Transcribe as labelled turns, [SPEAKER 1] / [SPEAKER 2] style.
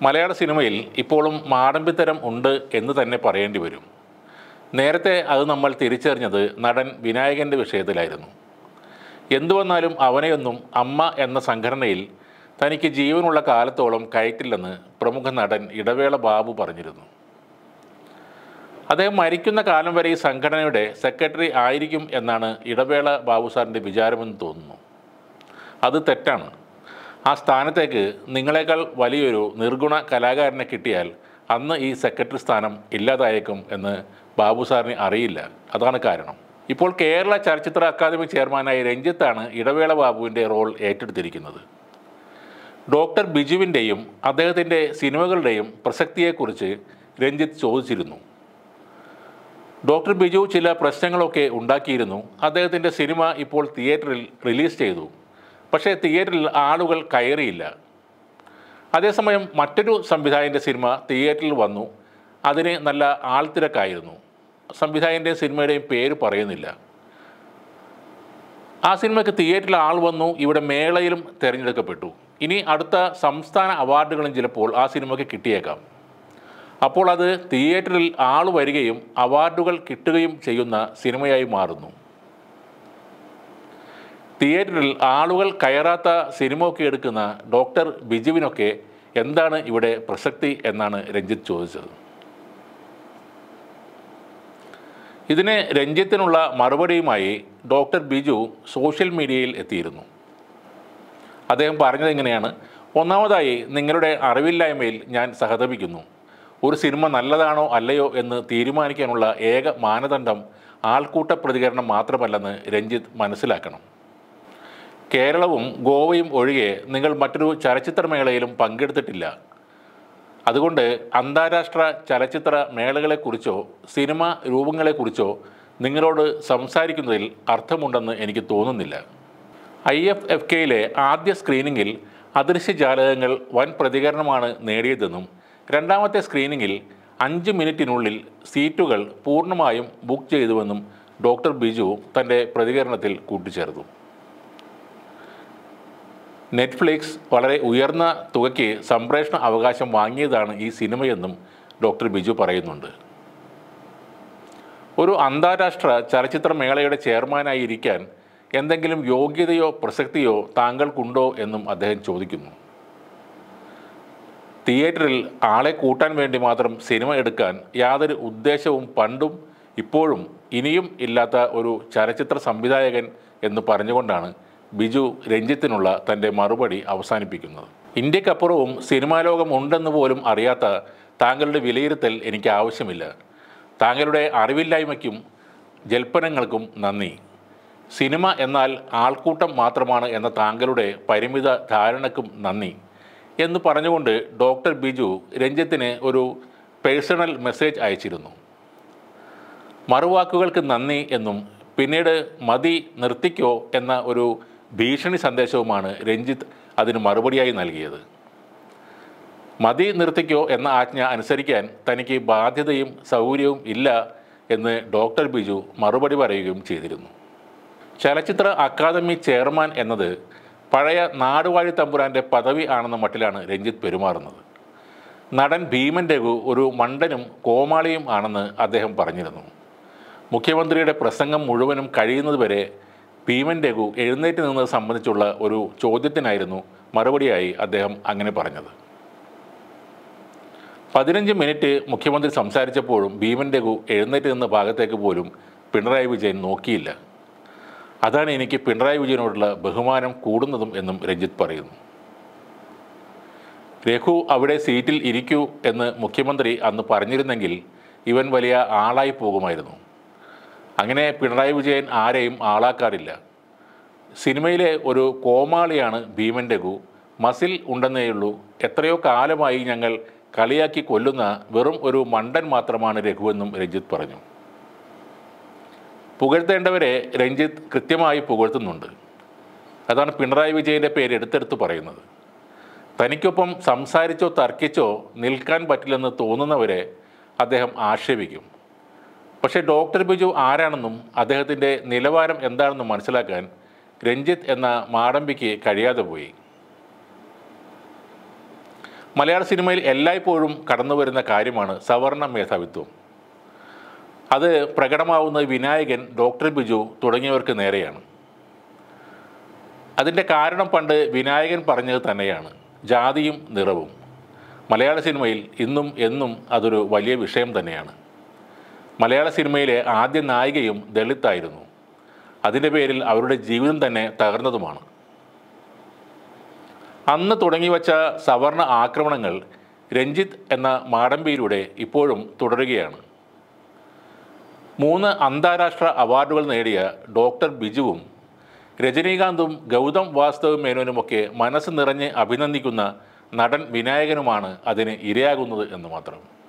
[SPEAKER 1] മലയാള സിനിമയിൽ ഇപ്പോഴും മാടമ്പിത്തരം ഉണ്ട് എന്ന് തന്നെ പറയേണ്ടി വരും നേരത്തെ അത് നമ്മൾ തിരിച്ചറിഞ്ഞത് നടൻ വിനായകൻ്റെ വിഷയത്തിലായിരുന്നു എന്തു വന്നാലും അവനെയൊന്നും അമ്മ എന്ന സംഘടനയിൽ തനിക്ക് ജീവനുള്ള കാലത്തോളം കയറ്റില്ലെന്ന് പ്രമുഖ നടൻ ഇടവേള ബാബു പറഞ്ഞിരുന്നു അദ്ദേഹം മരിക്കുന്ന കാലം വരെ ഈ സംഘടനയുടെ സെക്രട്ടറി ആയിരിക്കും എന്നാണ് ഇടവേള ബാബു സാറിൻ്റെ വിചാരമെന്ന് തോന്നുന്നു അത് തെറ്റാണ് ആ സ്ഥാനത്തേക്ക് നിങ്ങളെക്കാൾ വലിയൊരു നിർഗുണ കലാകാരനെ കിട്ടിയാൽ അന്ന് ഈ സെക്രട്ടറി സ്ഥാനം ഇല്ലാതായേക്കും എന്ന് ബാബു സാറിന് അറിയില്ല അതാണ് കാരണം ഇപ്പോൾ കേരള ചലച്ചിത്ര അക്കാദമി ചെയർമാനായ രഞ്ജിത്താണ് ഇടവേള ബാബുവിൻ്റെ റോൾ ഏറ്റെടുത്തിരിക്കുന്നത് ഡോക്ടർ ബിജുവിൻ്റെയും അദ്ദേഹത്തിൻ്റെ സിനിമകളുടെയും പ്രസക്തിയെക്കുറിച്ച് രഞ്ജിത്ത് ചോദിച്ചിരുന്നു ഡോക്ടർ ബിജു ചില പ്രശ്നങ്ങളൊക്കെ ഉണ്ടാക്കിയിരുന്നു അദ്ദേഹത്തിൻ്റെ സിനിമ ഇപ്പോൾ തിയേറ്ററിൽ റിലീസ് ചെയ്തു പക്ഷേ തിയേറ്ററിൽ ആളുകൾ കയറിയില്ല അതേസമയം മറ്റൊരു സംവിധായകൻ്റെ സിനിമ തിയേറ്ററിൽ വന്നു അതിന് നല്ല ആൾത്തിരക്കായിരുന്നു സംവിധായകൻ്റെയും സിനിമയുടെയും പേര് പറയുന്നില്ല ആ സിനിമയ്ക്ക് തിയേറ്ററിൽ ആൾ വന്നു ഇവിടെ മേളയിലും തിരഞ്ഞെടുക്കപ്പെട്ടു ഇനി അടുത്ത സംസ്ഥാന അവാർഡുകളും ചിലപ്പോൾ ആ സിനിമയ്ക്ക് കിട്ടിയേക്കാം അപ്പോൾ അത് തിയേറ്ററിൽ ആൾ വരികയും അവാർഡുകൾ കിട്ടുകയും ചെയ്യുന്ന സിനിമയായി മാറുന്നു തിയേറ്ററിൽ ആളുകൾ കയറാത്ത സിനിമ ഒക്കെ എടുക്കുന്ന ഡോക്ടർ ബിജുവിനൊക്കെ എന്താണ് ഇവിടെ പ്രസക്തി എന്നാണ് രഞ്ജിത്ത് ചോദിച്ചത് ഇതിന് രഞ്ജിത്തിനുള്ള മറുപടിയുമായി ഡോക്ടർ ബിജു സോഷ്യൽ മീഡിയയിൽ എത്തിയിരുന്നു അദ്ദേഹം പറഞ്ഞത് ഇങ്ങനെയാണ് ഒന്നാമതായി നിങ്ങളുടെ അറിവില്ലായ്മയിൽ ഞാൻ സഹതപിക്കുന്നു ഒരു സിനിമ നല്ലതാണോ അല്ലയോ എന്ന് തീരുമാനിക്കാനുള്ള ഏക മാനദണ്ഡം ആൾക്കൂട്ട പ്രതികരണം മാത്രമല്ലെന്ന് രഞ്ജിത്ത് മനസ്സിലാക്കണം കേരളവും ഗോവയും ഒഴികെ നിങ്ങൾ മറ്റൊരു ചലച്ചിത്രമേളയിലും പങ്കെടുത്തിട്ടില്ല അതുകൊണ്ട് അന്താരാഷ്ട്ര ചലച്ചിത്ര മേളകളെക്കുറിച്ചോ സിനിമ രൂപങ്ങളെക്കുറിച്ചോ നിങ്ങളോട് സംസാരിക്കുന്നതിൽ അർത്ഥമുണ്ടെന്ന് എനിക്ക് തോന്നുന്നില്ല ഐ എഫ് എഫ് കെയിലെ ആദ്യ സ്ക്രീനിങ്ങിൽ അദൃശ്യജാലകങ്ങൾ വൻ പ്രതികരണമാണ് നേടിയതെന്നും രണ്ടാമത്തെ സ്ക്രീനിങ്ങിൽ അഞ്ച് മിനിറ്റിനുള്ളിൽ സീറ്റുകൾ പൂർണ്ണമായും ബുക്ക് ചെയ്തുവെന്നും ഡോക്ടർ ബിജു തൻ്റെ പ്രതികരണത്തിൽ കൂട്ടിച്ചേർത്തു നെറ്റ്ഫ്ലിക്സ് വളരെ ഉയർന്ന തുകയ്ക്ക് സംപ്രേഷണ അവകാശം വാങ്ങിയതാണ് ഈ സിനിമയെന്നും ഡോക്ടർ ബിജു പറയുന്നുണ്ട് ഒരു അന്താരാഷ്ട്ര ചലച്ചിത്ര മേളയുടെ ചെയർമാനായി ഇരിക്കാൻ എന്തെങ്കിലും യോഗ്യതയോ പ്രസക്തിയോ താങ്കൾക്കുണ്ടോ എന്നും അദ്ദേഹം ചോദിക്കുന്നു തിയേറ്ററിൽ ആളെ കൂട്ടാൻ വേണ്ടി മാത്രം സിനിമ എടുക്കാൻ യാതൊരു ഉദ്ദേശവും പണ്ടും ഇപ്പോഴും ഇനിയും ഇല്ലാത്ത ഒരു ചലച്ചിത്ര സംവിധായകൻ എന്ന് പറഞ്ഞുകൊണ്ടാണ് ബിജു രഞ്ജിത്തിനുള്ള തൻ്റെ മറുപടി അവസാനിപ്പിക്കുന്നത് ഇന്ത്യക്കപ്പുറവും സിനിമാ ലോകം ഉണ്ടെന്ന് പോലും അറിയാത്ത താങ്കളുടെ വിലയിരുത്തൽ എനിക്ക് ആവശ്യമില്ല താങ്കളുടെ അറിവില്ലായ്മയ്ക്കും ജൽപ്പനങ്ങൾക്കും നന്ദി സിനിമ എന്നാൽ ആൾക്കൂട്ടം മാത്രമാണ് എന്ന താങ്കളുടെ പരിമിത ധാരണക്കും നന്ദി എന്ന് പറഞ്ഞുകൊണ്ട് ഡോക്ടർ ബിജു രഞ്ജിത്തിന് ഒരു പേഴ്സണൽ മെസ്സേജ് അയച്ചിരുന്നു മറുവാക്കുകൾക്ക് നന്ദി എന്നും പിന്നീട് മതി നിർത്തിക്കോ എന്ന ഒരു ഭീഷണി സന്ദേശവുമാണ് രഞ്ജിത്ത് അതിന് മറുപടിയായി നൽകിയത് മതി നിർത്തിക്കോ എന്ന ആജ്ഞ അനുസരിക്കാൻ തനിക്ക് ബാധ്യതയും സൗകര്യവും ഇല്ല എന്ന് ഡോക്ടർ ബിജു മറുപടി പറയുകയും ചെയ്തിരുന്നു ചലച്ചിത്ര അക്കാദമി ചെയർമാൻ എന്നത് പഴയ നാടുവാഴി തമ്പുരാൻ്റെ പദവി ആണെന്ന മട്ടിലാണ് രഞ്ജിത്ത് പെരുമാറുന്നത് നടൻ ഭീമൻ രഘു ഒരു മണ്ടനും കോമാളിയും ആണെന്ന് അദ്ദേഹം പറഞ്ഞിരുന്നു മുഖ്യമന്ത്രിയുടെ പ്രസംഗം മുഴുവനും കഴിയുന്നതുവരെ ഭീമൻ രഘു എഴുന്നേറ്റ് നിന്നത് സംബന്ധിച്ചുള്ള ഒരു ചോദ്യത്തിനായിരുന്നു മറുപടിയായി അദ്ദേഹം അങ്ങനെ പറഞ്ഞത് പതിനഞ്ച് മിനിറ്റ് മുഖ്യമന്ത്രി സംസാരിച്ചപ്പോഴും ഭീമൻ രഘു എഴുന്നേറ്റ് നിന്ന ഭാഗത്തേക്ക് പോലും പിണറായി വിജയൻ നോക്കിയില്ല അതാണ് എനിക്ക് പിണറായി വിജയനോടുള്ള ബഹുമാനം കൂടുന്നതും എന്നും രഞ്ജിത്ത് പറയുന്നു രഘു അവിടെ സീറ്റിൽ ഇരിക്കൂ എന്ന് മുഖ്യമന്ത്രി അന്ന് പറഞ്ഞിരുന്നെങ്കിൽ ഇവൻ വലിയ ആളായി പോകുമായിരുന്നു അങ്ങനെ പിണറായി വിജയൻ ആരെയും ആളാക്കാറില്ല സിനിമയിലെ ഒരു കോമാളിയാണ് ഭീമൻ രഘു മസിൽ ഉണ്ടെന്നേയുള്ളൂ എത്രയോ കാലമായി ഞങ്ങൾ കളിയാക്കി കൊല്ലുന്ന വെറും ഒരു മണ്ടൻ മാത്രമാണ് രഘുവെന്നും രഞ്ജിത്ത് പറഞ്ഞു പുകഴ്ത്തേണ്ടവരെ രഞ്ജിത്ത് കൃത്യമായി പുകഴ്ത്തുന്നുണ്ട് അതാണ് പിണറായി വിജയൻ്റെ പേര് എടുത്തെടുത്ത് പറയുന്നത് തനിക്കൊപ്പം സംസാരിച്ചോ തർക്കിച്ചോ നിൽക്കാൻ പറ്റില്ലെന്ന് തോന്നുന്നവരെ അദ്ദേഹം ആക്ഷേപിക്കും പക്ഷേ ഡോക്ടർ ബിജു ആരാണെന്നും അദ്ദേഹത്തിൻ്റെ നിലവാരം എന്താണെന്നും മനസ്സിലാക്കാൻ രഞ്ജിത്ത് എന്ന മാടമ്പിക്ക് കഴിയാതെ പോയി മലയാള സിനിമയിൽ എല്ലായ്പ്പോഴും കടന്നു വരുന്ന കാര്യമാണ് സവർണ മേധാവിത്വം അത് പ്രകടമാവുന്നത് വിനായകൻ ഡോക്ടർ ബിജു തുടങ്ങിയവർക്ക് നേരെയാണ് അതിൻ്റെ കാരണം പണ്ട് വിനായകൻ പറഞ്ഞത് തന്നെയാണ് ജാതിയും നിറവും മലയാള സിനിമയിൽ ഇന്നും എന്നും അതൊരു വലിയ വിഷയം തന്നെയാണ് മലയാള സിനിമയിലെ ആദ്യ നായികയും ദളിത്തായിരുന്നു അതിൻ്റെ പേരിൽ അവരുടെ ജീവിതം തന്നെ തകർന്നതുമാണ് അന്ന് തുടങ്ങിവച്ച സവർണ ആക്രമണങ്ങൾ രഞ്ജിത്ത് എന്ന മാടമ്പിയിലൂടെ ഇപ്പോഴും തുടരുകയാണ് മൂന്ന് അന്താരാഷ്ട്ര അവാർഡുകൾ നേടിയ ഡോക്ടർ ബിജുവും രജനീകാന്തും ഗൗതം വാസ്തവ് മേനോനുമൊക്കെ മനസ്സ് നിറഞ്ഞ് അഭിനന്ദിക്കുന്ന നടൻ വിനായകനുമാണ് അതിന് ഇരയാകുന്നത് എന്ന് മാത്രം